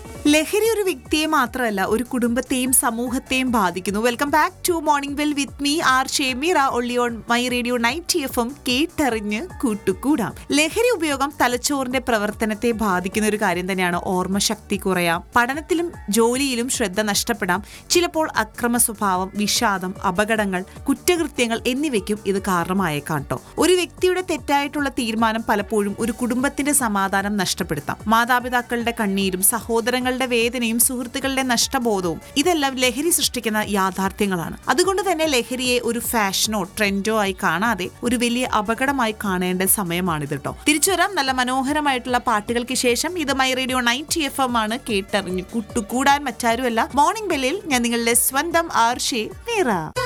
ലഹരി ഒരു വ്യക്തിയെ മാത്രമല്ല ഒരു കുടുംബത്തെയും സമൂഹത്തെയും ബാധിക്കുന്നു welcome back to morning bell with me R Shameera only on my radio ninety F M കേട്ടറിഞ്ഞ് കൂട്ടുകൂടാം ലഹരി ഉപയോഗം തലച്ചോറിന്റെ പ്രവർത്തനത്തെ ബാധിക്കുന്ന ഒരു കാര്യം തന്നെയാണ് ഓർമ്മശക്തി കുറയാം പഠനത്തിലും ജോലിയിലും ശ്രദ്ധ നഷ്ടപ്പെടാം ചിലപ്പോൾ അക്രമ സ്വഭാവം വിഷാദം അപകടങ്ങൾ കുറ്റകൃത്യങ്ങൾ എന്നിവയ്ക്കും ഇത് കാരണമായേക്കാം കേട്ടോ ഒരു വ്യക്തിയുടെ തെറ്റായിട്ടുള്ള തീരുമാനം പലപ്പോഴും ഒരു കുടുംബത്തിന്റെ സമാധാനം നഷ്ടപ്പെടുത്താം മാതാപിതാക്കളുടെ കണ്ണീരും സഹോദരങ്ങളുടെ വേദനയും സുഹൃത്തുക്കളുടെ നഷ്ടബോധവും ഇതെല്ലാം ലഹരി സൃഷ്ടിക്കുന്ന യാഥാർത്ഥ്യങ്ങളാണ് അതുകൊണ്ട് തന്നെ ലഹരിയെ ഒരു ഫാഷനോ ട്രെൻഡോ ആയി കാണാതെ ഒരു വലിയ അപകടമായി കാണേണ്ട സമയമാണിത് കേട്ടോ തിരിച്ചു വരാം നല്ല മനോഹരമായിട്ടുള്ള പാട്ടുകൾക്ക് ശേഷം ഇത് my radio ninety F M ആണ് കേട്ടറിഞ്ഞു കൂട്ടുകൂടാൻ മറ്റാരുമല്ല മോർണിംഗ് ബെല്ലിൽ ഞാൻ നിങ്ങളുടെ സ്വന്തം ആർഷേ മീറ